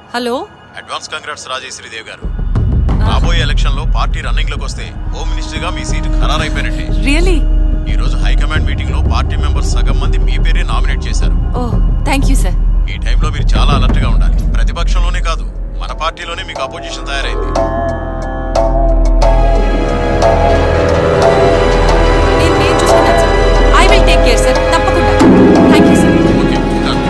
Hello advance congrats Rajeshwari Devi గారు రాబోయే election లో పార్టీ రన్నింగ్ లోకి వస్తే హోమ్ మినిస్టర్ గా మీ సీటు ఖరారైపోయినట్టే రియలీ ఈ రోజు హైకమాండ్ మీటింగ్ లో పార్టీ మెంబర్స్ సగం మంది మీ పేరే నామినేట్ చేశారు ఓ థ్యాంక్ యూ సార్ ఈ టైంలో మీరు చాలా అలర్ట్ గా ఉండాలి ప్రతిపక్షంలోనే కాదు మన పార్టీలోనే మీకు అపోజిషన్ తయారైంది నేను నేను చూసుకున్నాను sir I will take care sir తప్పకుండా thank you sir okay done.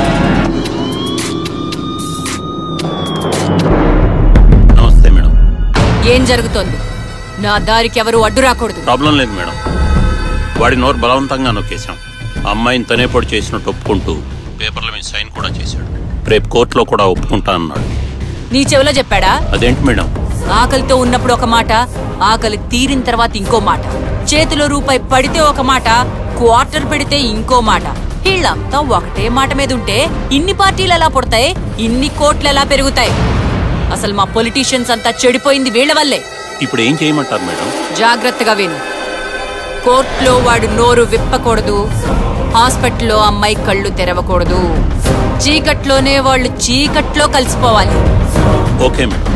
నమస్తే మేడం ఏం జరుగుతోంది నా దారికి ఎవరు అడ్డు రాకూడదు ప్రాబ్లం లేదు మేడం వాడి నోరు బలవంతంగా నొక్కేశాం ఆ అమ్మాయిని తనే పొడి చేసినట్టు ఒప్పుకుంటూ పేపర్ల మీద సైన్ కూడా చేశాడు రేపు కోర్టులో కూడా ఒప్పుకుంటా అన్నాడు నీ చెవిలో చెప్పాడా అదేంటి మేడం ఆకలితో ఉన్నప్పుడు ఒక మాట ఆకలి తీరిన తర్వాత ఇంకో మాట చేతిలో రూపాయి పడితే ఒక మాట క్వార్టర్ పెడితే ఇంకో మాట వీళ్ళంతా ఒకటే మాట మీద ఉంటే ఇన్ని పార్టీలు ఎలా పుడతాయి ఇన్ని కోట్లు ఎలా పెరుగుతాయి అసలు మా పొలిటీషియన్స్ అంతా చెడిపోయింది వీళ్ళ వల్లే ఇప్పుడు ఏం చేయమంటారు మేడం జాగ్రత్తగా విను కోర్టులో వాడు నోరు విప్పకూడదు హాస్పిటల్లో అమ్మాయి కళ్ళు తెరవకూడదు చీకట్లోనే వాళ్ళు చీకట్లో కలిసిపోవాలి ఓకే మేడం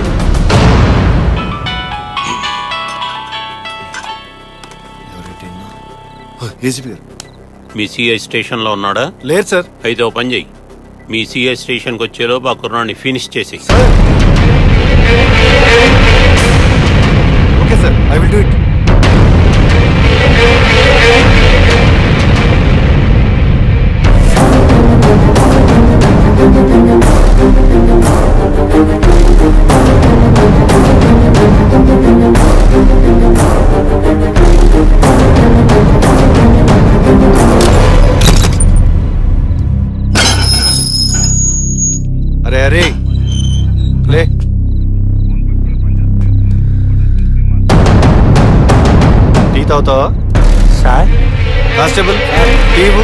ఏసీపీ గారు మీ సిఐ స్టేషన్లో ఉన్నాడా లేదు సార్ అయితే ఓ పని చెయ్యి మీ సిఐ స్టేషన్కి వచ్చేలోపు ఆ కుర్రాన్ని ఫినిష్ చేసి okay sir I will do it అరే అరే లే టీ తాగుతావా సార్ కానిస్టేబుల్ టీ ఇవ్వు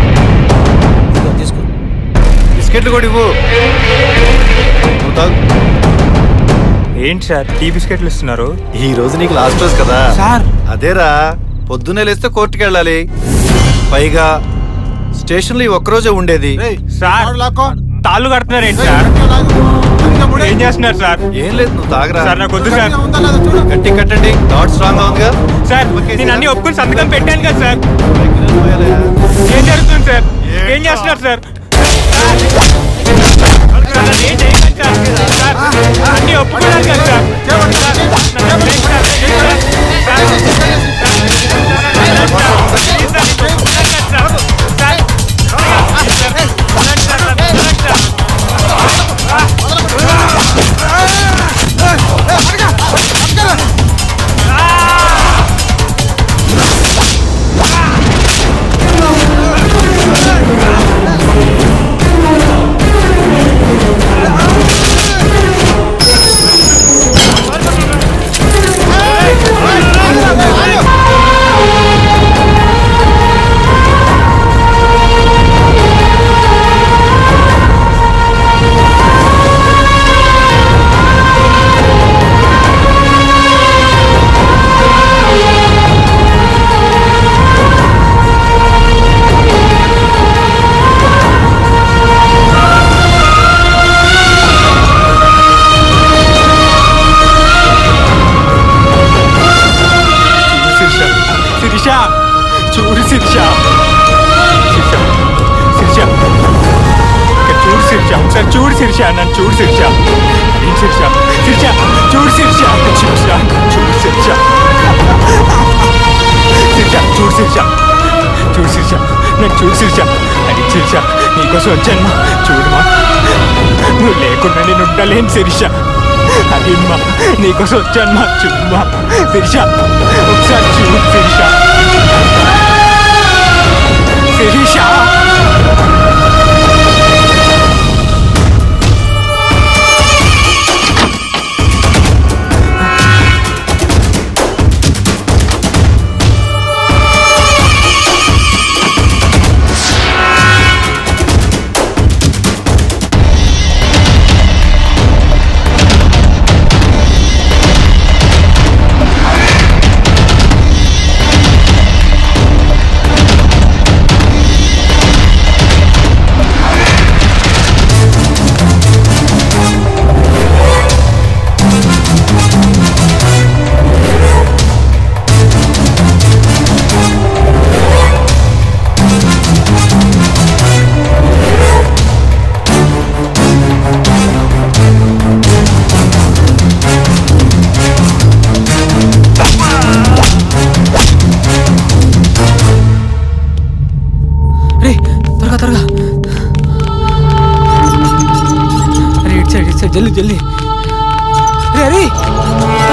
బిస్కెట్లు కూడా ఇవ్వు నువ్వు తాగు ఏంటి సార్ టీ బిస్కెట్లు ఇస్తున్నారు ఈ రోజు నీకు లాస్ట్ రోజు కదా సార్. అదేరా పొద్దున్నే లేస్తే కోర్టుకి వెళ్ళాలి పైగా స్టేషన్లో ఈ ఒక్కరోజే ఉండేది సార్ తాళ్ళు కడుతున్నారు ఏంటి సార్ ఏం చేస్తున్నారు సార్ ఏం లేదు నువ్వు తాగరా సార్ నాకు వద్దు సార్ గట్టి కట్టండి థాట్ స్ట్రాంగ్ గా ఉందిగా సార్ నేను అన్ని ఒప్పుకుని సంతకం పెట్టాను కదా సార్ ఏం జరుగుతుంది సార్ ఏం చేస్తున్నారు సార్ సార్, నన్ను ఏం చేయకండి సార్. సార్, అన్ని ఒప్పుకున్నాను కదా సార్ సార్, నన్ను please sir, please sir. Sir, sir, please sir, ఒప్పుకున్నాను కదా సార్. సార్, ప్లీజ్ సార్, వదలండి సార్, నన్ను వదలండి సార్. శిరీష శిరీష చూడు శిరీష శిరీష శిరీష ఇక్కడ చూడు శిరీష ఒకసారి చూడు శిరీష నన్ను చూడు శిరీష ఏం శిరీష శిరీష చూడు శిరీష శిరీష చూడు శిరీష శిరీష చూడు శిరీష చూడు శిరీష నన్ను చూడు శిరీష అది శిరీష నీకోసం వచ్చాను చూడమా నువ్వు లేకుండా నేను ఉండలేను శిరీష అది మా నీకోసం వచ్చాను మా చూడమా శిరీష ఒకసారి చూడు శిరీష శిరీష ఆ త్వరగా త్వరగా అరే ఇటు సైడ్ ఇటు సైడ్ జల్దీ జల్దీ రే అరే